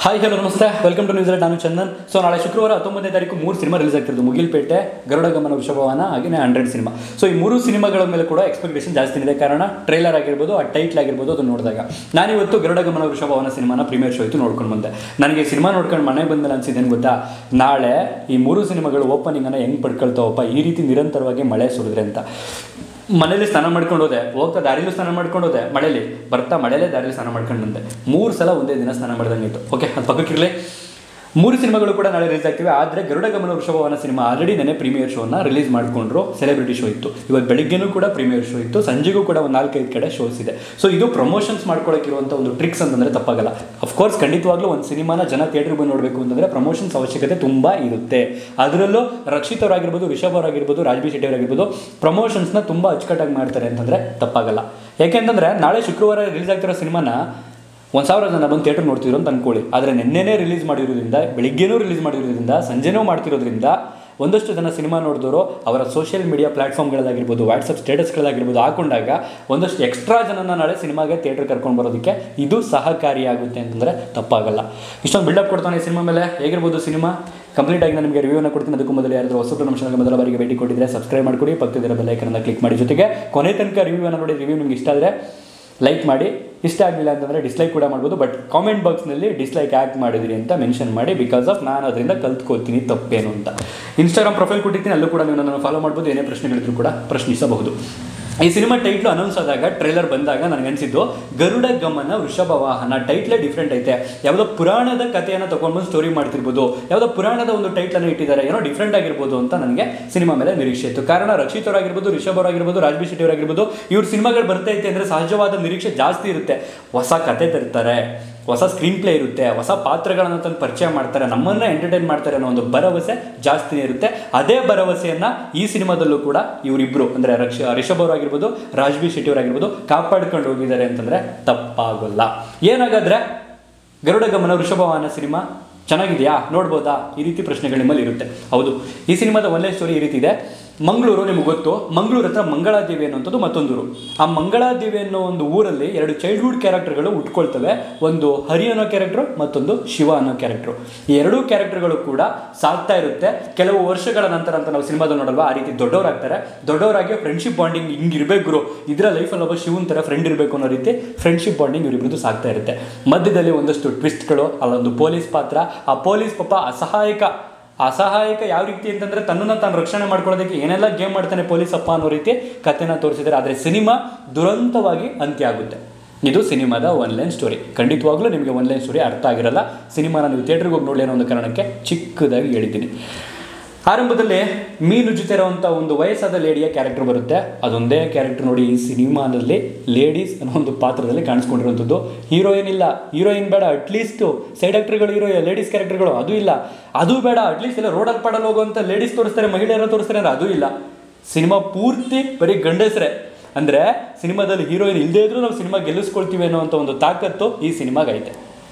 hi hello ನಮಸ್ತೆ welcome to news ನಾನು Chandan so ನಾಳೆ ಶುಕ್ರವಾರ ಹತ್ತೊಂಬತ್ತನೇ ತಾರೀಕು ಮೂರು ಸಿನಿಮಾ ರಿಲೀಸ್ ಆಗ್ತಿರೋದು ಮುಗಿಲ್ಪೇಟೆ ಗರುಡ ಗಮನ ವೃಷಭವನ ಹಾಗೆಯೇ ಹಂಡ್ರೆಡ್ ಸಿನಿಮಾ ಸೊ ಈ ಮೂರು ಸಿನಿಮಾಗಳ ಮೇಲೆ ಕೂಡ ಎಕ್ಸ್ಪೆಕ್ಟೇಷನ್ ಜಾಸ್ತಿ ಇದೆ ಕಾರಣ ಟ್ರೈಲರ್ ಆಗಿರ್ಬೋದು ಆ ಟೈಟ್ಲ್ ಆಗಿರ್ಬೋದು ಅದನ್ನು ನೋಡಿದಾಗ ನಾನಿವತ್ತು ಗರುಡ ಗಮನ ವೃಷಭವನ ಸಿನಿಮಾನ ಪ್ರೀಮಿಯರ್ ಶೋ ಇತ್ತು ನೋಡ್ಕೊಂಡು ಬಂದೆ ನನಗೆ ಸಿನಿಮಾ ನೋಡ್ಕೊಂಡು ಮನೆಗೆ ಬಂದ ಅನ್ಸಿದ್ದೇನು ಗೊತ್ತಾ ನಾಳೆ ಈ ಮೂರು ಸಿನಿಮಾಗಳು ಓಪನಿಂಗನ್ನು ಹೆಂಗೆ ಪಡ್ಕೊಳ್ತಾವಪ್ಪ ಈ ರೀತಿ ನಿರಂತರವಾಗಿ ಮಳೆ ಸುರಿದ್ರೆ ಅಂತ ಮನೇಲಿ ಸ್ನಾನ ಮಾಡ್ಕೊಂಡು ಹೋದೆ ಹೋಗ್ತಾ ದಾರಿಲೂ ಸ್ನಾನ ಮಾಡ್ಕೊಂಡು ಹೋದೆ ಮಳೆಯಲ್ಲಿ ಬರ್ತಾ ಮಳೆಯಲ್ಲೇ ದಾರಿಲಿ ಸ್ನಾನ ಮಾಡ್ಕೊಂಡು ಬಂದೆ ಮೂರು ಸಲ ಒಂದೇ ದಿನ ಸ್ನಾನ ಮಾಡ್ದಂಗಿತ್ತು ಓಕೆ ಅದು ಪಕ್ಕಕ್ಕಿರಲಿ ಮೂರು ಸಿನಿಮಾಗಳು ಕೂಡ ನಾಳೆ ರಿಲೀಸ್ ಆಗ್ತಿವೆ ಆದರೆ ಗರುಡ ಗಮನ ವೃಷಭವನ ಸಿನಿಮಾ ಆಲ್ರೆಡಿ ನೆನೆ ಪ್ರೀಮಿಯರ್ ಶೋನ ರಿಲೀಸ್ ಮಾಡಿಕೊಂಡ್ರು ಸೆಲೆಬ್ರಿಟಿ ಶೋ ಇತ್ತು ಇವತ್ತು ಬೆಳಿಗ್ಗೆನೂ ಕೂಡ ಪ್ರೀಮಿಯರ್ ಶೋ ಇತ್ತು ಸಂಜೆಗೂ ಕೂಡ ಒಂದು ನಾಲ್ಕೈದು ಕಡೆ ಶೋಸ್ ಇದೆ ಸೊ ಇದು ಪ್ರಮೋಷನ್ಸ್ ಮಾಡ್ಕೊಳ್ಳೋಕ್ಕಿರುವಂಥ ಒಂದು ಟ್ರಿಕ್ಸ್ ಅಂತಂದರೆ ತಪ್ಪಾಗಲ್ಲ ಅಫ್ಕೋರ್ಸ್ ಖಂಡಿತವಾಗ್ಲೂ ಒಂದು ಸಿನಿಮಾನ ಜನ ಥಿಯೇಟ್ರಿಗೆ ಬಂದು ನೋಡಬೇಕು ಅಂತಂದರೆ ಪ್ರಮೋಷನ್ಸ್ ಅವಶ್ಯಕತೆ ತುಂಬ ಇರುತ್ತೆ ಅದರಲ್ಲೂ ರಕ್ಷಿತ್ ಅವರಾಗಿರ್ಬೋದು ರಿಷಬ್ ಅವರಾಗಿರ್ಬೋದು ರಾಜ್ಬಿ ಶೆಟ್ಟಿ ಅವರಾಗಿರ್ಬೋದು ಪ್ರಮೋಷನ್ಸ್ನ ತುಂಬ ಅಚ್ಚುಕಟ್ಟಾಗಿ ಮಾಡ್ತಾರೆ ಅಂತಂದರೆ ತಪ್ಪಾಗಲ್ಲ ಯಾಕೆಂತಂದರೆ ನಾಳೆ ಶುಕ್ರವಾರ ರಿಲೀಸ್ ಆಗ್ತಿರೋ ಸಿನಿಮಾನ ಒಂದು ಸಾವಿರ ಜನ ಬಂದು ಥಿಯೇಟರ್ ನೋಡ್ತಿರೋ ಅಂತ ಅನ್ಕೊಳ್ಳಿ ಆದರೆ ನಿನ್ನೆನೇ ರಿಲೀಸ್ ಮಾಡಿರೋದ್ರಿಂದ ಬೆಳಿಗ್ಗೆನೂ ರಿಲೀಸ್ ಮಾಡಿರೋದ್ರಿಂದ ಸಂಜೆನೂ ಮಾಡ್ತಿರೋದ್ರಿಂದ ಒಂದಷ್ಟು ಜನ ಸಿನಿಮಾ ನೋಡಿದವರು ಅವರ ಸೋಷಿಯಲ್ ಮೀಡಿಯಾ ಪ್ಲಾಟ್ಫಾರ್ಮ್ಗಳಾಗಿರ್ಬೋದು ವಾಟ್ಸಪ್ ಸ್ಟೇಟಸ್ಗಳಾಗಿರ್ಬೋದು ಹಾಕೊಂಡಾಗ ಒಂದಷ್ಟು ಎಕ್ಸ್ಟ್ರಾ ಜನನ ನಾಳೆ ಸಿನಿಮಾಗೆ ಥಿಯೇಟರ್ ಕರ್ಕೊಂಡು ಬರೋದಕ್ಕೆ ಇದು ಸಹಕಾರಿಯಾಗುತ್ತೆ ಅಂತಂದರೆ ತಪ್ಪಾಗಲ್ಲ ಇಷ್ಟೊಂದು ಬಿಲ್ಡಪ್ ಕೊಡ್ತಾನೆ ಸಿನಿಮಾ ಮೇಲೆ ಹೇಗಿರ್ಬೋದು ಸಿನಿಮಾ ಕಂಪ್ಲೀಟ್ ಆಗಿ ನಾನು ನಿಮಗೆ ರಿವ್ಯೂನ ಕೊಡ್ತೀನಿ ಅದಕ್ಕೂ ಮೊದಲು ಯಾರಾದರೂ ಹೊಸಬ್ರು ನಮ್ಮ ಚಾನಲ್ಗೆ ಮೊದಲ ಬಾರಿಗೆ ಭೇಟಿ ಕೊಟ್ಟಿದ್ರೆ ಸಬ್ಸ್ಕ್ರೈಬ್ ಮಾಡ್ಕೊಡಿ ಪಕ್ಕದ ಬೆಲ್ಲೈಕನ್ನ ಕ್ಲಿಕ್ ಮಾಡಿ ಜೊತೆಗೆ ಕೊನೆ ತನಕ ರಿವ್ಯೂನ ನೋಡಿ ರಿವ್ಯೂ ನಿಮ್ಗೆ ಇಷ್ಟ ಆದರೆ ಲೈಕ್ ಮಾಡಿ ಇಷ್ಟ ಆಗಲಿಲ್ಲ ಅಂತಂದರೆ ಡಿಸ್ಲೈಕ್ ಕೂಡ ಮಾಡ್ಬೋದು ಬಟ್ ಕಾಮೆಂಟ್ ಬಾಕ್ಸ್ನಲ್ಲಿ ಡಿಸ್ಲೈಕ್ ಯಾಕೆ ಮಾಡಿದಿರಿ ಅಂತ ಮೆನ್ಷನ್ ಮಾಡಿ ಬಿಕಾಸ್ ಆಫ್ ನಾನು ಅದರಿಂದ ಕಲ್ತ್ಕೊಳ್ತೀನಿ ತಪ್ಪೇನು ಅಂತ ಇನ್ಸ್ಟಾಗ್ರಾಮ್ ಪ್ರೊಫೈಲ್ ಕೊಟ್ಟಿರ್ತೀನಿ ಅಲ್ಲೂ ಕೂಡ ನೀವು ನನ್ನನ್ನು ಫಾಲೋ ಮಾಡ್ಬೋದು ಏನೇ ಪ್ರಶ್ನೆಗಳಿದ್ರು ಕೂಡ ಪ್ರಶ್ನಿಸಬಹುದು ಈ ಸಿನಿಮಾ ಟೈಟ್ಲು ಅನೌನ್ಸ್ ಆದಾಗ ಟ್ರೈಲರ್ ಬಂದಾಗ ನನಗೆ ಅನಿಸಿದ್ದು ಗರುಡ ಗಮನ ವೃಷಭ ವಾಹನ ಟೈಟ್ಲೇ ಡಿಫ್ರೆಂಟ್ ಐತೆ ಯಾವುದೋ ಪುರಾಣದ ಕಥೆಯನ್ನು ತೊಗೊಂಡ್ಬಂದು ಸ್ಟೋರಿ ಮಾಡ್ತಿರ್ಬೋದು ಯಾವುದೋ ಪುರಾಣದ ಒಂದು ಟೈಟ್ಲನ್ನು ಇಟ್ಟಿದ್ದಾರೆ ಏನೋ ಡಿಫ್ರೆಂಟ್ ಆಗಿರ್ಬೋದು ಅಂತ ನನಗೆ ಸಿನಿಮಾ ಮೇಲೆ ನಿರೀಕ್ಷೆ ಇತ್ತು ಕಾರಣ ರಕ್ಷಿತ್ ಅವರಾಗಿರ್ಬೋದು ರಿಷಬ್ ಅವರಾಗಿರ್ಬೋದು ರಾಜ್ಬಿ ಶೆಟ್ಟಿ ಅವರಾಗಿರ್ಬೋದು ಇವ್ರ ಸಿನಿಮಾಗಳು ಬರ್ತೈತೆ ಅಂದರೆ ಸಹಜವಾದ ನಿರೀಕ್ಷೆ ಜಾಸ್ತಿ ಇರುತ್ತೆ ಹೊಸ ಕತೆ ತರ್ತಾರೆ ಹೊಸ ಸ್ಕ್ರೀನ್ ಪ್ಲೇ ಇರುತ್ತೆ ಹೊಸ ಪಾತ್ರಗಳನ್ನು ತಂದು ಪರಿಚಯ ಮಾಡ್ತಾರೆ ನಮ್ಮನ್ನ ಎಂಟರ್ಟೈನ್ ಮಾಡ್ತಾರೆ ಅನ್ನೋ ಒಂದು ಭರವಸೆ ಜಾಸ್ತಿನೇ ಇರುತ್ತೆ ಅದೇ ಭರವಸೆಯನ್ನ ಈ ಸಿನಿಮಾದಲ್ಲೂ ಕೂಡ ಇವರಿಬ್ರು ಅಂದ್ರೆ ರಕ್ಷ ರಿಷಬ್ ಅವರಾಗಿರ್ಬೋದು ರಾಜ್ಬಿ ಶೆಟ್ಟಿ ಅವರಾಗಿರ್ಬೋದು ಕಾಪಾಡ್ಕೊಂಡು ಹೋಗಿದ್ದಾರೆ ಅಂತಂದ್ರೆ ತಪ್ಪಾಗಲ್ಲ ಏನಾಗಾದ್ರೆ ಗರುಡ ಗಮನ ವೃಷಭವಾಹನ ಸಿನಿಮಾ ಚೆನ್ನಾಗಿದೆಯಾ ನೋಡ್ಬೋದಾ ಈ ರೀತಿ ಪ್ರಶ್ನೆಗಳು ನಿಮ್ಮಲ್ಲಿ ಇರುತ್ತೆ ಹೌದು ಈ ಸಿನಿಮಾದ ಒಳ್ಳೆ ಸ್ಟೋರಿ ಈ ರೀತಿ ಇದೆ ಮಂಗಳೂರು ನಿಮ್ಗೆ ಗೊತ್ತು ಮಂಗಳೂರು ಹತ್ರ ಮಂಗಳಾದೇವಿ ಅನ್ನುವಂಥದ್ದು ಮತ್ತೊಂದು ಊರು ಆ ಮಂಗಳಾದೇವಿ ಅನ್ನೋ ಒಂದು ಊರಲ್ಲಿ ಎರಡು ಚೈಲ್ಡ್ಹುಡ್ ಕ್ಯಾರೆಕ್ಟರ್ಗಳು ಉಟ್ಕೊಳ್ತವೆ ಒಂದು ಹರಿ ಅನ್ನೋ ಕ್ಯಾರೆಕ್ಟರ್ ಮತ್ತೊಂದು ಶಿವ ಅನ್ನೋ ಕ್ಯಾರೆಕ್ಟರ್ ಈ ಎರಡೂ ಕ್ಯಾರೆಕ್ಟರ್ಗಳು ಕೂಡ ಸಾಗ್ತಾ ಇರುತ್ತೆ ಕೆಲವು ವರ್ಷಗಳ ನಂತರ ಅಂತ ನಾವು ಸಿನಿಮಾದಲ್ಲಿ ನೋಡಲ್ವಾ ಆ ರೀತಿ ದೊಡ್ಡವರಾಗ್ತಾರೆ ದೊಡ್ಡವರಾಗಿ ಫ್ರೆಂಡ್ಶಿಪ್ ಬಾಂಡಿಂಗ್ ಹಿಂಗಿರ್ಬೇಕು ಗುರು ಇದರ ಲೈಫಲ್ಲಿ ಒಬ್ಬ ಶಿವನ್ ಥರ ಫ್ರೆಂಡ್ ಇರಬೇಕು ಅನ್ನೋ ರೀತಿ ಫ್ರೆಂಡ್ಶಿಪ್ ಬಾಂಡಿಂಗ್ ಇವರಿಬ್ರದ್ದು ಸಾಗ್ತಾ ಇರುತ್ತೆ ಮಧ್ಯದಲ್ಲಿ ಒಂದಷ್ಟು ಟ್ವಿಸ್ಟ್ಗಳು ಅಲ್ಲೊಂದು ಪೊಲೀಸ್ ಪಾತ್ರ ಆ ಪೊಲೀಸ್ ಪಾಪ ಅಸಹಾಯಕ ಅಸಹಾಯಕ ಯಾವ ರೀತಿ ಅಂತಂದ್ರೆ ತನ್ನನ್ನು ತಾನು ರಕ್ಷಣೆ ಮಾಡ್ಕೊಳ್ಳೋದಕ್ಕೆ ಏನೆಲ್ಲ ಗೇಮ್ ಮಾಡ್ತಾನೆ ಪೊಲೀಸ್ ಅಪ್ಪ ಅನ್ನೋ ರೀತಿ ಕಥೆನ ತೋರಿಸಿದ್ದಾರೆ ಆದರೆ ಸಿನಿಮಾ ದುರಂತವಾಗಿ ಅಂತ್ಯ ಆಗುತ್ತೆ ಇದು ಸಿನಿಮಾದ ಒನ್ ಲೈನ್ ಸ್ಟೋರಿ ಖಂಡಿತವಾಗ್ಲೂ ನಿಮಗೆ ಒನ್ ಲೈನ್ ಸ್ಟೋರಿ ಅರ್ಥ ಆಗಿರಲ್ಲ ಸಿನಿಮಾನ ನೀವು ಥಿಯೇಟ್ರಿಗೆ ಹೋಗಿ ನೋಡಲಿ ಅನ್ನೋ ಒಂದು ಕಾರಣಕ್ಕೆ ಚಿಕ್ಕದಾಗಿ ಹೇಳಿದ್ದೀನಿ ಆರಂಭದಲ್ಲಿ ಮೀನು ಜೊತೆ ಇರುವಂಥ ಒಂದು ವಯಸ್ಸಾದ ಲೇಡಿಯ ಕ್ಯಾರೆಕ್ಟರ್ ಬರುತ್ತೆ ಅದೊಂದೇ ಕ್ಯಾರೆಕ್ಟರ್ ನೋಡಿ ಈ ಸಿನಿಮಾದಲ್ಲಿ ಲೇಡೀಸ್ ಅನ್ನೋ ಒಂದು ಪಾತ್ರದಲ್ಲಿ ಕಾಣಿಸ್ಕೊಂಡಿರುವಂಥದ್ದು ಹೀರೋಯಿನ್ ಇಲ್ಲ ಹೀರೋಯಿನ್ ಬೇಡ ಅಟ್ಲೀಸ್ಟ್ ಸೈಡ್ ಆಕ್ಟರ್ಗಳು ಹೀರೋ ಲೇಡೀಸ್ ಕ್ಯಾರೆಕ್ಟರ್ಗಳು ಅದು ಇಲ್ಲ ಅದು ಬೇಡ ಅಟ್ಲೀಸ್ಟ್ ಎಲ್ಲ ರೋಡಲ್ಲಿ ಪಾಡಲ್ಲಿ ಹೋಗುವಂಥ ಲೇಡೀಸ್ ತೋರಿಸ್ತಾರೆ ಮಹಿಳೆಯರ ತೋರಿಸ್ತಾರೆ ಅಂದ್ರೆ ಅದು ಇಲ್ಲ ಸಿನಿಮಾ ಪೂರ್ತಿ ಬರೀ ಗಂಡಸರೇ ಅಂದರೆ ಸಿನಿಮಾದಲ್ಲಿ ಹೀರೋಯಿನ್ ಇಲ್ಲದೇ ಇದ್ರೂ ನಾವು ಸಿನಿಮಾ ಗೆಲ್ಲಿಸ್ಕೊಳ್ತೀವಿ ಅನ್ನೋವಂಥ ಒಂದು ತಾಕತ್ತು ಈ ಸಿನಿಮಾಗೈತೆ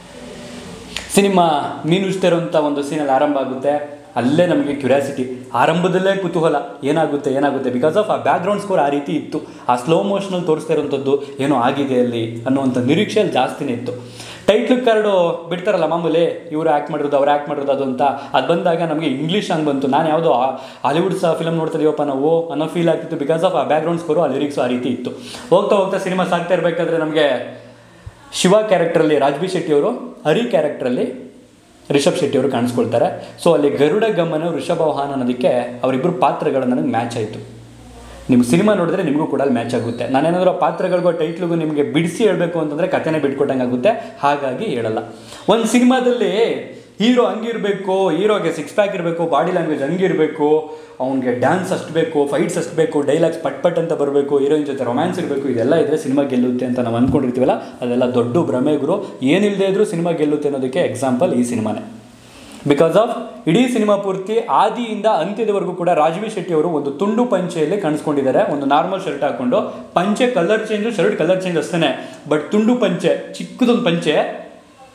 ಸಿನಿಮಾ ಮೀನು ಇರುವಂಥ ಒಂದು ಸೀನಲ್ಲಿ ಆರಂಭ ಆಗುತ್ತೆ ಅಲ್ಲೇ ನಮಗೆ ಕ್ಯೂರಿಯಾಸಿಟಿ ಆರಂಭದಲ್ಲೇ ಕುತೂಹಲ ಏನಾಗುತ್ತೆ ಏನಾಗುತ್ತೆ ಬಿಕಾಸ್ ಆಫ್ ಆ ಬ್ಯಾಕ್ಗ್ರೌಂಡ್ ಸ್ಕೋರ್ ಆ ರೀತಿ ಇತ್ತು ಆ ಸ್ಲೋ ಮೋಷನಲ್ಲಿ ತೋರಿಸ್ತಾ ಇರುವಂಥದ್ದು ಏನೋ ಆಗಿದೆ ಅಲ್ಲಿ ಅನ್ನುವಂಥ ನಿರೀಕ್ಷೆಯಲ್ಲಿ ಜಾಸ್ತಿನೇ ಇತ್ತು ಟೈಟ್ಲ್ ಕಾರ್ಡು ಬಿಡ್ತಾರಲ್ಲ ಮಾಮೂಲಿ ಇವರು ಆ್ಯಕ್ಟ್ ಮಾಡಿರೋದು ಅವ್ರು ಆ್ಯಕ್ಟ್ ಮಾಡಿರೋದು ಅದು ಅಂತ ಅದು ಬಂದಾಗ ನಮಗೆ ಇಂಗ್ಲೀಷ್ ಹಂಗೆ ಬಂತು ನಾನು ಯಾವುದೋ ಹಾಲಿವುಡ್ ಸಹ ಫಿಲಮ್ ನೋಡ್ತಾ ಇದೀವಪ್ಪ ನಾವು ಅನ್ನೋ ಫೀಲ್ ಆಗ್ತಿತ್ತು ಬಿಕಾಸ್ ಆಫ್ ಆ ಬ್ಯಾಕ್ಗ್ರೌಂಡ್ ಸ್ಕೋರು ಆ ಲಿರಿಕ್ಸು ಆ ರೀತಿ ಇತ್ತು ಹೋಗ್ತಾ ಹೋಗ್ತಾ ಸಿನಿಮಾ ಸಾಗ್ತಾ ಇರಬೇಕಾದ್ರೆ ನಮಗೆ ಶಿವ ಕ್ಯಾರೆಕ್ಟ್ರಲ್ಲಿ ರಾಜ್ಬಿ ಶೆಟ್ಟಿಯವರು ಹರಿ ಕ್ಯಾರೆಕ್ಟ್ರಲ್ಲಿ ರಿಷಬ್ ಶೆಟ್ಟಿ ಅವರು ಕಾಣಿಸ್ಕೊಳ್ತಾರೆ ಸೊ ಅಲ್ಲಿ ಗರುಡ ಗಮನ ವೃಷಭ ವಾಹನ ಅನ್ನೋದಕ್ಕೆ ಅವರಿಬ್ಬರು ಪಾತ್ರಗಳು ನನಗೆ ಮ್ಯಾಚ್ ಆಯಿತು ನಿಮ್ಮ ಸಿನಿಮಾ ನೋಡಿದ್ರೆ ನಿಮಗೂ ಕೂಡ ಅಲ್ಲಿ ಮ್ಯಾಚ್ ಆಗುತ್ತೆ ನಾನೇನಾದರೂ ಆ ಪಾತ್ರಗಳಿಗೂ ಟೈಟ್ಲಿಗೂ ನಿಮಗೆ ಬಿಡಿಸಿ ಹೇಳಬೇಕು ಅಂತಂದರೆ ಕಥೆನೇ ಬಿಟ್ಕೊಟ್ಟಂಗೆ ಆಗುತ್ತೆ ಹಾಗಾಗಿ ಹೇಳಲ್ಲ ಒಂದು ಸಿನಿಮಾದಲ್ಲಿ ಹೀರೋ ಹಂಗಿರಬೇಕು ಹೀರೋಗೆ ಸಿಕ್ಸ್ ಪ್ಯಾಕ್ ಇರಬೇಕು ಬಾಡಿ ಲ್ಯಾಂಗ್ವೇಜ್ ಹಂಗಿರಬೇಕು ಅವ್ನಿಗೆ ಡ್ಯಾನ್ಸ್ ಅಷ್ಟು ಬೇಕು ಫೈಟ್ಸ್ ಅಷ್ಟು ಬೇಕು ಡೈಲಾಗ್ಸ್ ಪಟ್ ಪಟ್ ಅಂತ ಬರಬೇಕು ಹೀರೋಯಿನ್ ಜೊತೆ ರೊಮ್ಯಾನ್ಸ್ ಇರಬೇಕು ಇದೆಲ್ಲ ಇದ್ದರೆ ಸಿನಿಮಾ ಗೆಲ್ಲುತ್ತೆ ಅಂತ ನಾವು ಅಂದ್ಕೊಂಡಿರ್ತೀವಲ್ಲ ಅದೆಲ್ಲ ದೊಡ್ಡ ಭ್ರಮೆಗುರು ಏನಿಲ್ಲದೆ ಇದ್ರೂ ಸಿನಿಮಾ ಗೆಲ್ಲುತ್ತೆ ಅನ್ನೋದಕ್ಕೆ ಎಕ್ಸಾಂಪಲ್ ಈ ಸಿನಿಮಾನೇ ಬಿಕಾಸ್ ಆಫ್ ಇಡೀ ಸಿನಿಮಾ ಪೂರ್ತಿ ಆದಿಯಿಂದ ಅಂತ್ಯದವರೆಗೂ ಕೂಡ ರಾಜ್ವಿ ಶೆಟ್ಟಿ ಅವರು ಒಂದು ತುಂಡು ಪಂಚೆಯಲ್ಲಿ ಕಾಣಿಸ್ಕೊಂಡಿದ್ದಾರೆ ಒಂದು ನಾರ್ಮಲ್ ಶರ್ಟ್ ಹಾಕೊಂಡು ಪಂಚೆ colour change shirt colour change ಅಷ್ಟೇ ಬಟ್ ತುಂಡು ಪಂಚೆ ಚಿಕ್ಕದೊಂದು ಪಂಚೆ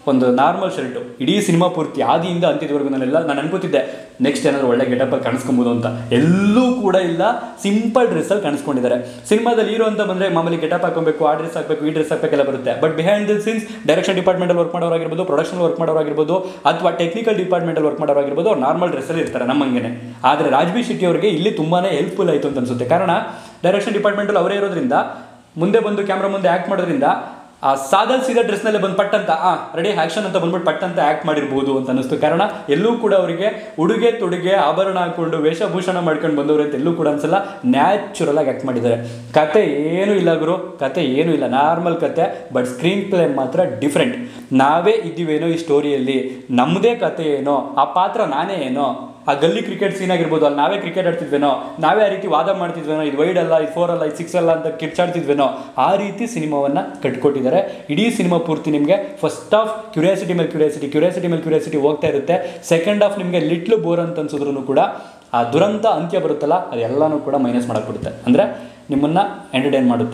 ಒಂದು ನಾರ್ಮಲ್ ಶರ್ಟು ಇಡೀ ಸಿನಿಮಾ ಪೂರ್ತಿ ಆದಿಯಿಂದ ಅಂತ್ಯದವರೆಗೂ ನಾನೆಲ್ಲ ನಾನು ಅನ್ಕೋತಿದ್ದೆ ನೆಕ್ಸ್ಟ್ ಏನಾದ್ರು ಒಳ್ಳೆ ಗೆಟಪ್ಪಲ್ಲಿ ಕಾಣಿಸ್ಕೊಬೋದು ಅಂತ ಎಲ್ಲೂ ಕೂಡ ಇಲ್ಲ ಸಿಂಪಲ್ ಡ್ರೆಸ್ಸಲ್ಲಿ ಕಾಣಿಸ್ಕೊಂಡಿದ್ದಾರೆ ಸಿನಿಮಾದಲ್ಲಿ ಹೀರೋ ಅಂತ ಬಂದರೆ ಮಾಮೂಲಿ ಗೆಟಪ್ ಹಾಕೊಬೇಕು ಆ ಡ್ರೆಸ್ ಹಾಕಬೇಕು ಈ ಡ್ರೆಸ್ ಹಾಕಬೇಕೆಲ್ಲ ಬರುತ್ತೆ but behind the scenes direction ಡಿಪಾರ್ಟ್ಮೆಂಟಲ್ಲಿ ವರ್ಕ್ ಮಾಡೋರಾಗಿರ್ಬೋದು ಪ್ರೊಡಕ್ಷನ್ ವರ್ಕ್ ಮಾಡೋರಾಗಿರ್ಬೋದು ಅಥವಾ ಟೆಕ್ನಿಕಲ್ ಡಿಪಾರ್ಟ್ಮೆಂಟಲ್ಲಿ ವರ್ಕ್ ಮಾಡೋರಾಗಿರ್ಬೋದು ಅವ್ರು ನಾರ್ಮಲ್ ಡ್ರೆಸ್ಸಲ್ಲಿ ಇರ್ತಾರೆ ನಮ್ಮಂಗೆ ಆದರೆ ರಾಜ್ಬಿ ಶೆಟ್ಟಿ ಅವರಿಗೆ ಇಲ್ಲಿ ತುಂಬಾ ಹೆಲ್ಪ್ಫುಲ್ ಆಯಿತು ಅಂತ ಅನ್ಸುತ್ತೆ ಕಾರಣ ಡೈರೆಕ್ಷನ್ ಡಿಪಾರ್ಟ್ಮೆಂಟಲ್ಲಿ ಅವರೇ ಇರೋದ್ರಿಂದ ಮುಂದೆ ಬಂದು ಕ್ಯಾಮ್ರಾ ಮುಂದೆ ಆ್ಯಕ್ಟ್ ಮಾಡೋದ್ರಿಂದ ಆ ಸಾದಲ್ ಸೀದಾ ಡ್ರೆಸ್ನಲ್ಲೇ ಬಂದು ಪಟ್ ಅಂತ ಆ ರೆಡಿ ಆ್ಯಕ್ಷನ್ ಅಂತ ಬಂದ್ಬಿಟ್ಟು ಪಟ್ ಅಂತ ಆ್ಯಕ್ಟ್ ಮಾಡಿರ್ಬೋದು ಅಂತ ಅನಿಸ್ತು ಕಾರಣ ಎಲ್ಲೂ ಕೂಡ ಅವರಿಗೆ ಉಡುಗೆ ತೊಡುಗೆ ಆಭರಣ ಹಾಕೊಂಡು ವೇಷಭೂಷಣ ಮಾಡ್ಕೊಂಡು ಬಂದವರು ಅಂತ ಎಲ್ಲೂ ಕೂಡ ಅನ್ಸಲ್ಲ ನ್ಯಾಚುರಲ್ ಆಗಿ ಆ್ಯಕ್ಟ್ ಮಾಡಿದ್ದಾರೆ ಕತೆ ಏನೂ ಇಲ್ಲ ಗುರು ಕತೆ ಏನೂ ಇಲ್ಲ ನಾರ್ಮಲ್ ಕತೆ ಬಟ್ ಸ್ಕ್ರೀನ್ ಪ್ಲೇ ಮಾತ್ರ ಡಿಫ್ರೆಂಟ್ ನಾವೇ ಇದ್ದೀವೇನೋ ಈ ಸ್ಟೋರಿಯಲ್ಲಿ ನಮ್ಮದೇ ಕತೆ ಏನೋ ಆ ಪಾತ್ರ ನಾನೇ ಏನೋ ಆ ಗಲ್ಲಿ ಕ್ರಿಕೆಟ್ ಸೀನ್ ಆಗಿರ್ಬೋದು ಅಲ್ಲಿ ನಾವೇ ಕ್ರಿಕೆಟ್ ಆಡ್ತಿದ್ವೇನೋ ನಾವೇ ಆ ರೀತಿ ವಾದ ಮಾಡ್ತಿದ್ವೇನೋ ಇದು ವೈಡ್ ಅಲ್ಲ ಇದು ಫೋರ್ ಅಲ್ಲ ಇದು ಸಿಕ್ಸ್ ಅಲ್ಲ ಅಂತ ಕಿರ್ಚಾಡ್ತಿದ್ವೇನೋ ಆ ರೀತಿ ಸಿನಿಮಾವನ್ನು ಕಟ್ಕೊಟ್ಟಿದ್ದಾರೆ ಇಡೀ ಸಿನಿಮಾ ಪೂರ್ತಿ ನಿಮಗೆ ಫಸ್ಟ್ ಆಫ್ ಕ್ಯೂರಿಯಾಸಿಟಿ ಮೇಲೆ ಕ್ಯೂರಿಯಾಸಿಟಿ ಕ್ಯೂರಿಯಾಸಿಟಿ ಮೇಲೆ ಕ್ಯೂರಿಯಾಸಿಟಿ ಹೋಗ್ತಾ ಇರುತ್ತೆ ಸೆಕೆಂಡ್ ಹಾಫ್ ನಿಮಗೆ ಲಿಟ್ಲು ಬೋರ್ ಅಂತ ಅನ್ಸಿದ್ರು ಕೂಡ ಆ ದುರಂತ ಅಂತ್ಯ ಬರುತ್ತಲ್ಲ ಅದೆಲ್ಲನೂ ಕೂಡ ಮೈನಸ್ ಮಾಡಕ್ಬಿಡುತ್ತೆ ಅಂದರೆ ನಿಮ್ಮನ್ನು ಎಂಟರ್ಟೈನ್ ಮಾಡುತ್ತೆ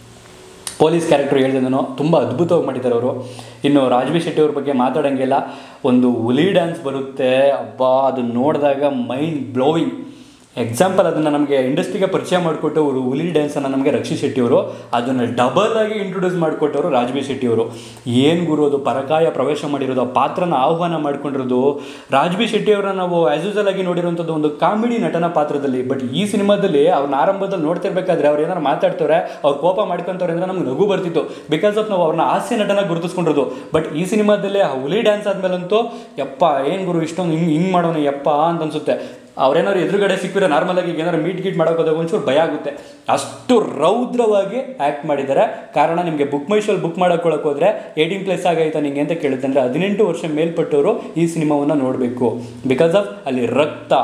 ಪೊಲೀಸ್ ಕ್ಯಾರೆಕ್ಟರ್ ಹೇಳ್ದೇನೋ ತುಂಬ ಅದ್ಭುತವಾಗಿ ಮಾಡಿದ್ದಾರೆ ಅವರು ಇನ್ನು ರಾಜ್ಬಿ ಶೆಟ್ಟಿ ಅವ್ರ ಬಗ್ಗೆ ಮಾತಾಡೋಂಗಿಲ್ಲ ಒಂದು ಹುಲಿ ಡ್ಯಾನ್ಸ್ ಬರುತ್ತೆ ಅಬ್ಬಾ ಅದನ್ನ ನೋಡಿದಾಗ ಮೈಂಡ್ ಬ್ಲೋವಿಂಗ್ ಎಕ್ಸಾಂಪಲ್ ಅದನ್ನು ನಮಗೆ ಇಂಡಸ್ಟ್ರಿಗೆ ಪರಿಚಯ ಮಾಡಿಕೊಟ್ಟು ಅವರು ಹುಲಿ ಡ್ಯಾನ್ಸನ್ನು ನಮಗೆ ರಕ್ಷಿ ಶೆಟ್ಟಿ ಅವರು ಅದನ್ನು ಡಬಲ್ ಆಗಿ ಇಂಟ್ರೊಡ್ಯೂಸ್ ಮಾಡಿಕೊಟ್ಟವರು ರಾಜ್ಬಿ ಶೆಟ್ಟಿ ಅವರು ಏನು ಗುರು ಅದು ಪರಕಾಯ ಪ್ರವೇಶ ಮಾಡಿರೋದು ಆ ಪಾತ್ರನ ಆಹ್ವಾನ ಮಾಡ್ಕೊಂಡಿರೋದು ರಾಜ್ಬಿ ಶೆಟ್ಟಿ ಅವರನ್ನ ನಾವು ಆಸ್ ಯೂಸಲ್ ಆಗಿ ನೋಡಿರುವಂಥದ್ದು ಒಂದು ಕಾಮಿಡಿ ನಟನ ಪಾತ್ರದಲ್ಲಿ ಬಟ್ ಈ ಸಿನಿಮಾದಲ್ಲಿ ಅವ್ರನ್ನ ಆರಂಭದಲ್ಲಿ ನೋಡ್ತಿರ್ಬೇಕಾದ್ರೆ ಅವ್ರು ಏನಾರು ಮಾತಾಡ್ತಾರೆ ಅವ್ರು ಕೋಪ ಮಾಡ್ಕೊಂತವ್ರೆ ಅಂದ್ರೆ ನಮ್ಗೆ ನಗು ಬರ್ತಿತ್ತು ಬಿಕಾಸ್ ಆಫ್ ನಾವು ಅವ್ರನ್ನ ಹಾಸ್ಯ ನಟನ ಗುರುತಿಸ್ಕೊಂಡಿರೋದು ಬಟ್ ಈ ಸಿನಿಮಾದಲ್ಲಿ ಆ ಹುಲಿ ಡ್ಯಾನ್ಸ್ ಆದ್ಮೇಲಂತೂ ಯಪ್ಪ ಏನು ಗುರು ಇಷ್ಟೊಂದು ಹಿಂಗೆ ಹಿಂಗೆ ಮಾಡೋಣ ಯಪ್ಪ ಅಂತ ಅನ್ಸುತ್ತೆ ಅವ್ರೇನಾದ್ರು ಎದುರುಗಡೆ ಸಿಕ್ಕಿದ್ರೆ ನಾರ್ಮಲ್ ಆಗಿ ಏನಾದ್ರು ಮೀಟ್ ಗೀಟ್ ಮಾಡೋಕೆ ಹೋದಾಗ ಒಂಚೂರು ಭಯ ಆಗುತ್ತೆ ಅಷ್ಟು ರೌದ್ರವಾಗಿ ಆ್ಯಕ್ಟ್ ಮಾಡಿದ್ದಾರೆ ಕಾರಣ ನಿಮಗೆ ಬುಕ್ ಮೈ ಶೋಲ್ ಬುಕ್ ಮಾಡೋಕೊಳಕ್ಕೆ ಹೋದರೆ ಏಯ್ಟೀನ್ ಪ್ಲಸ್ ಆಗೈತಾ ನಿಂಗೆ ಅಂತ ಕೇಳುತ್ತೆ ಅಂದರೆ ಹದಿನೆಂಟು ವರ್ಷ ಮೇಲ್ಪಟ್ಟವರು ಈ ಸಿನಿಮಾವನ್ನು ನೋಡಬೇಕು ಬಿಕಾಸ್ ಆಫ್ ಅಲ್ಲಿ ರಕ್ತ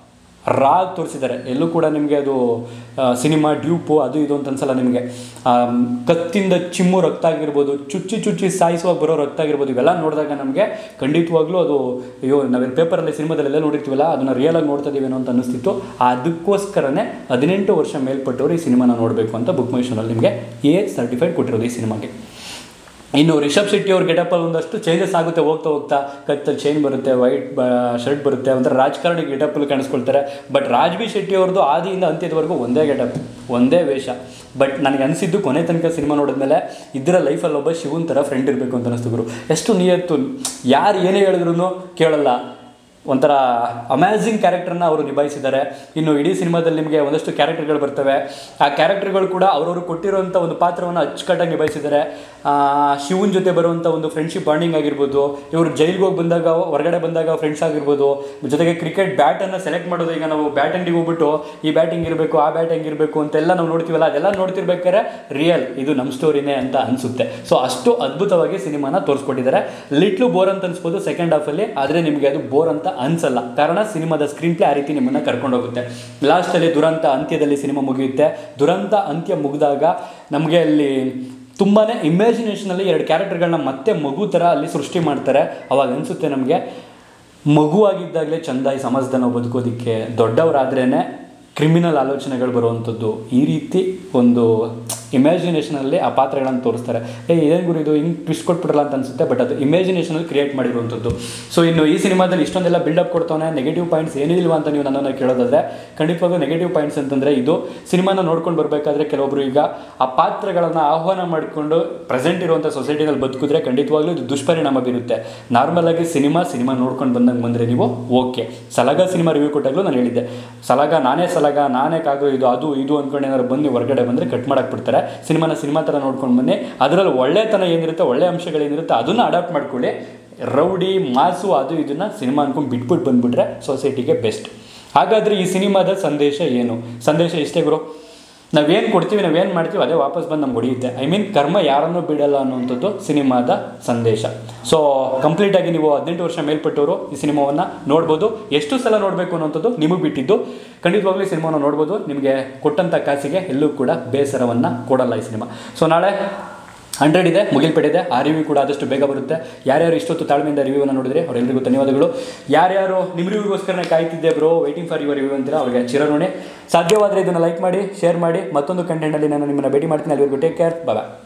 ರಾ ತೋರಿಸಿದ್ದಾರೆ ಎಲ್ಲೂ ಕೂಡ ನಿಮಗೆ ಅದು ಸಿನಿಮಾ ಡ್ಯೂಪು ಅದು ಇದು ಅಂತ ಅನ್ಸಲ್ಲ ನಿಮಗೆ ಆ, ಕತ್ತಿಂದ ಚಿಮ್ಮು ರಕ್ತ ಆಗಿರ್ಬೋದು ಚುಚ್ಚಿ ಚುಚ್ಚಿ ಸಾಯಿಸುವಾಗ ಬರೋ ರಕ್ತ ಆಗಿರ್ಬೋದು ಇವೆಲ್ಲ ನೋಡಿದಾಗ ನಮಗೆ ಖಂಡಿತವಾಗ್ಲೂ ಅದು ಅಯ್ಯೋ ನಾವೇನು ಪೇಪರಲ್ಲಿ ಸಿನಿಮಾದಲ್ಲೆಲ್ಲ ನೋಡಿರ್ತೀವಲ್ಲ ಅದನ್ನು ರಿಯಲ್ ಆಗಿ ನೋಡ್ತಾ ಇದೀವೇನೋ ಅಂತ ಅನಿಸ್ತಿತ್ತು ಅದಕ್ಕೋಸ್ಕರನೇ ಹದಿನೆಂಟು ವರ್ಷ ಮೇಲ್ಪಟ್ಟವರು ಈ ಸಿನಿಮಾನ ನೋಡಬೇಕು ಅಂತ ಬುಕ್ ಮೈ ಶೋನಲ್ಲಿ ನಿಮಗೆ ಎ ಸರ್ಟಿಫೈಡ್ ಕೊಟ್ಟಿರೋದು ಈ ಸಿನಿಮಾಗೆ ಇನ್ನು ರಿಷಬ್ ಶೆಟ್ಟಿ ಅವ್ರ ಗೆಟಪಲ್ಲಿ ಒಂದಷ್ಟು ಚೇಂಜಸ್ ಆಗುತ್ತೆ ಹೋಗ್ತಾ ಹೋಗ್ತಾ ಕತ್ತಲ್ಲಿ ಚೈನ್ ಬರುತ್ತೆ ವೈಟ್ ಶರ್ಟ್ ಬರುತ್ತೆ ಒಂಥರ ರಾಜಕಾರಣಿ ಗೆಟಪಲ್ಲಿ ಕಾಣಿಸ್ಕೊಳ್ತಾರೆ ಬಟ್ ರಾಜ್ಬಿ ಶೆಟ್ಟಿ ಅವ್ರದ್ದು ಆದಿಯಿಂದ ಅಂತ್ಯದವರೆಗೂ ಒಂದೇ ಗೆಟಪ್ ಒಂದೇ ವೇಷ ಬಟ್ ನನಗೆ ಅನಿಸಿದ್ದು ಕೊನೆ ತನಕ ಸಿನಿಮಾ ನೋಡಿದ್ಮೇಲೆ ಇದರ ಲೈಫಲ್ಲಿ ಒಬ್ಬ ಶಿವನ್ ಥರ ಫ್ರೆಂಡ್ ಇರಬೇಕು ಅಂತ ಅನಿಸ್ತು ಗುರು ಎಷ್ಟು ನಿಯತ್ತು ಯಾರು ಏನೇ ಹೇಳಿದ್ರು ಕೇಳಲ್ಲ ಒಂಥರ ಅಮ್ಯಾಸಿಂಗ್ ಕ್ಯಾರೆಕ್ಟರ್ನ ಅವರು ನಿಭಾಯಿಸಿದ್ದಾರೆ ಇನ್ನು ಇಡೀ ಸಿನಿಮಾದಲ್ಲಿ ನಿಮಗೆ ಒಂದಷ್ಟು ಕ್ಯಾರೆಕ್ಟರ್ಗಳು ಬರ್ತವೆ ಆ ಕ್ಯಾರೆಕ್ಟರ್ಗಳು ಕೂಡ ಅವರವರು ಕೊಟ್ಟಿರುವಂಥ ಒಂದು ಪಾತ್ರವನ್ನು ಅಚ್ಚುಕಟ್ಟಾಗಿ ನಿಭಾಯಿಸಿದ್ದಾರೆ ಆ, ಶಿವನ್ ಜೊತೆ ಬರುವಂಥ ಒಂದು ಫ್ರೆಂಡ್ಶಿಪ್ ಬಾಂಡಿಂಗ್ ಆಗಿರ್ಬೋದು ಇವರು ಜೈಲಿಗೆ ಹೋಗಿ ಬಂದಾಗ ಹೊರಗಡೆ ಬಂದಾಗ ಫ್ರೆಂಡ್ಸ್ ಆಗಿರ್ಬೋದು ಜೊತೆಗೆ ಕ್ರಿಕೆಟ್ ಬ್ಯಾಟನ್ನು ಸೆಲೆಕ್ಟ್ ಮಾಡೋದು ಈಗ ನಾವು ಬ್ಯಾಟ್ ಅಂಗಡಿಗೆ ಹೋಗ್ಬಿಟ್ಟು ಈ ಬ್ಯಾಟ್ ಹಿಂಗಿರಬೇಕು ಆ ಬ್ಯಾಟ್ ಹೆಂಗಿರಬೇಕು ಅಂತೆಲ್ಲ ನಾವು ನೋಡ್ತೀವಲ್ಲ ಅದೆಲ್ಲ ನೋಡ್ತಿರ್ಬೇಕಾದ್ರೆ ರಿಯಲ್ ಇದು ನಮ್ಮ ಸ್ಟೋರಿನೇ ಅಂತ ಅನಿಸುತ್ತೆ ಸೊ ಅಷ್ಟು ಅದ್ಭುತವಾಗಿ ಸಿನಿಮಾನ ತೋರಿಸ್ಕೊಟ್ಟಿದ್ದಾರೆ ಲಿಟ್ಲು ಬೋರ್ ಅಂತ ಅನ್ಸ್ಬೋದು ಸೆಕೆಂಡ್ ಹಾಫಲ್ಲಿ ಆದರೆ ನಿಮಗೆ ಅದು ಬೋರ್ ಅಂತ ಅನ್ಸಲ್ಲ ಕಾರಣ ಸಿನಿಮಾದ ಸ್ಕ್ರೀನ್ ಪ್ಲೇ ಆ ರೀತಿ ನಿಮ್ಮನ್ನು ಕರ್ಕೊಂಡು ಹೋಗುತ್ತೆ ಲಾಸ್ಟಲ್ಲಿ ದುರಂತ ಅಂತ್ಯದಲ್ಲಿ ಸಿನಿಮಾ ಮುಗಿಯುತ್ತೆ ದುರಂತ ಅಂತ್ಯ ಮುಗಿದಾಗ ನಮಗೆ ಅಲ್ಲಿ ತುಂಬಾ ಇಮ್ಯಾಜಿನೇಷನಲ್ಲಿ ಎರಡು ಕ್ಯಾರೆಕ್ಟರ್ಗಳನ್ನ ಮತ್ತೆ ಮಗು ಥರ ಅಲ್ಲಿ ಸೃಷ್ಟಿ ಮಾಡ್ತಾರೆ ಅವಾಗ ಅನಿಸುತ್ತೆ ನಮಗೆ ಮಗುವಾಗಿದ್ದಾಗಲೇ ಚಂದ ಈ ಸಮಾಜದ ನಾವು ಬದುಕೋದಕ್ಕೆ ದೊಡ್ಡವರಾದ್ರೇ ಕ್ರಿಮಿನಲ್ ಆಲೋಚನೆಗಳು ಬರುವಂಥದ್ದು ಈ ರೀತಿ ಒಂದು ಇಮ್ಯಾಜಿನೇಷನಲ್ಲಿ ಆ ಪಾತ್ರಗಳನ್ನು ತೋರಿಸ್ತಾರೆ ಏ ಇದೇನು ಗುರು ಇದು ಹಿಂಗೆ ಟ್ವಿಸ್ಟ್ ಕೊಟ್ಬಿಡಲ್ಲ ಅಂತ ಅನ್ಸುತ್ತೆ ಬಟ್ ಅದು ಇಮ್ಯಾಜಿನೇಷನಲ್ಲಿ ಕ್ರಿಯೇಟ್ ಮಾಡಿರುವಂಥದ್ದು ಸೊ ಇನ್ನು ಈ ಸಿನಿಮಾದಲ್ಲಿ ಇಷ್ಟೊಂದೆಲ್ಲ ಬಿಲ್ಡಪ್ ಕೊಡ್ತಾನೆ ನೆಗೆಟಿವ್ ಪಾಯಿಂಟ್ಸ್ ಏನೂ ಇಲ್ವಾ ಅಂತ ನೀವು ನನ್ನನ್ನು ಕೇಳೋದಾದ್ರೆ ಖಂಡಿತವಾಗ್ಲೂ ನೆಗೆಟಿವ್ ಪಾಯಿಂಟ್ಸ್ ಅಂತಂದರೆ ಇದು ಸಿನಿಮಾನ ನೋಡ್ಕೊಂಡು ಬರಬೇಕಾದ್ರೆ ಕೆಲವೊಬ್ರು ಈಗ ಆ ಪಾತ್ರಗಳನ್ನು ಆಹ್ವಾನ ಮಾಡಿಕೊಂಡು ಪ್ರೆಸೆಂಟ್ ಇರುವಂಥ ಸೊಸೈಟಿನಲ್ಲಿ ಬದುಕಿದ್ರೆ ಖಂಡಿತವಾಗ್ಲೂ ಇದು ದುಷ್ಪರಿಣಾಮ ಬೀರುತ್ತೆ ನಾರ್ಮಲ್ ಆಗಿ ಸಿನಿಮಾ ಸಿನಿಮಾ ನೋಡ್ಕೊಂಡು ಬಂದಂಗೆ ಬಂದರೆ ನೀವು ಓಕೆ ಸಲಗ ಸಿನಿಮಾ ರಿವ್ಯೂ ಕೊಟ್ಟಾಗಲೂ ನಾನು ಹೇಳಿದ್ದೆ ಸಲಗ ನಾನೇ ಸಲಗ ನಾನೇ ಕಾಗು ಇದು ಅದು ಇದು ಅಂದ್ಕೊಂಡು ಏನಾದ್ರು ಬಂದು ಹೊರಗಡೆ ಬಂದರೆ ಕಟ್ ಮಾಡಕ್ಕೆ ಬಿಡ್ತಾರೆ ಸಿನಿಮಾನ ಸಿನಿಮಾ ಥರ ನೋಡ್ಕೊಂಡು ಬನ್ನಿ ಅದರಲ್ಲಿ ಒಳ್ಳೆತನ ಏನಿರುತ್ತೆ ಒಳ್ಳೆ ಅಂಶಗಳೇನಿರುತ್ತೆ ಅದನ್ನು ಅಡಾಪ್ಟ್ ಮಾಡ್ಕೊಳ್ಳಿ ರೌಡಿ ಮಾಸು ಅದು ಇದನ್ನು ಸಿನಿಮಾ ಅನ್ಕೊಂಡು ಬಿಟ್ಬಿಟ್ಟು ಬಂದುಬಿಟ್ರೆ ಸೊಸೈಟಿಗೆ ಬೆಸ್ಟ್ ಹಾಗಾದರೆ ಈ ಸಿನಿಮಾದ ಸಂದೇಶ ಏನು ಸಂದೇಶ ಇಷ್ಟೇ ಗುರು ನಾವೇನು ಕೊಡ್ತೀವಿ ನಾವೇನು ಮಾಡ್ತೀವಿ ಅದೇ ವಾಪಸ್ ಬಂದು ನಮ್ಗೆ ಹೊಡೆಯುತ್ತೆ ಐ ಮೀನ್ ಕರ್ಮ ಯಾರನ್ನೂ ಬಿಡಲ್ಲ ಅನ್ನುವಂಥದ್ದು ಸಿನಿಮಾದ ಸಂದೇಶ ಸೊ ಕಂಪ್ಲೀಟಾಗಿ ನೀವು ಹದಿನೆಂಟು ವರ್ಷ ಮೇಲ್ಪಟ್ಟವರು ಈ ಸಿನಿಮಾವನ್ನು ನೋಡ್ಬೋದು ಎಷ್ಟು ಸಲ ನೋಡಬೇಕು ಅನ್ನೋಂಥದ್ದು ನಿಮಗೆ ಬಿಟ್ಟಿದ್ದು ಖಂಡಿತವಾಗ್ಲೂ ಈ ಸಿನಿಮಾನ ನೋಡ್ಬೋದು ನಿಮಗೆ ಕೊಟ್ಟಂಥ ಕಾಸಿಗೆ ಎಲ್ಲೂ ಕೂಡ ಬೇಸರವನ್ನು ಕೊಡಲ್ಲ ಈ ಸಿನಿಮಾ ಸೊ ನಾಳೆ ಹಂಡ್ರೆಡ್ ಇದೆ ಮುಗಿಲ್ಪಟ್ಟಿದೆ ಆ ರಿವ್ಯೂ ಕೂಡ ಆದಷ್ಟು ಬೇಗ ಬರುತ್ತೆ ಯಾರ್ಯಾರು ಇಷ್ಟೊತ್ತು ತಾಳ್ಮೆಯಿಂದ ರಿವ್ಯೂವನ್ನು ನೋಡಿದ್ರೆ ಅವರೆಲ್ಲರಿಗೂ ಧನ್ಯವಾದಗಳು ಯಾರ್ಯಾರು ನಿಮ್ಮ ರಿವ್ಯೂಗೋಸ್ಕರನೇ ಕಾಯ್ತಿದ್ದೆ bro waiting for your review ಅಂತೀರಾ ಅವರಿಗೆ ಚಿರಋಣಿ ಸಾಧ್ಯವಾದರೆ ಇದನ್ನು ಲೈಕ್ ಮಾಡಿ ಶೇರ್ ಮಾಡಿ ಮತ್ತೊಂದು ಕಂಟೆಂಟಲ್ಲಿ ನಾನು ನಿಮ್ಮನ್ನು ಭೇಟಿ ಮಾಡ್ತೀನಿ ಅಲ್ಲಿವರೆಗೂ ಟೇಕ್ ಕೇರ್ ಬಾಯ್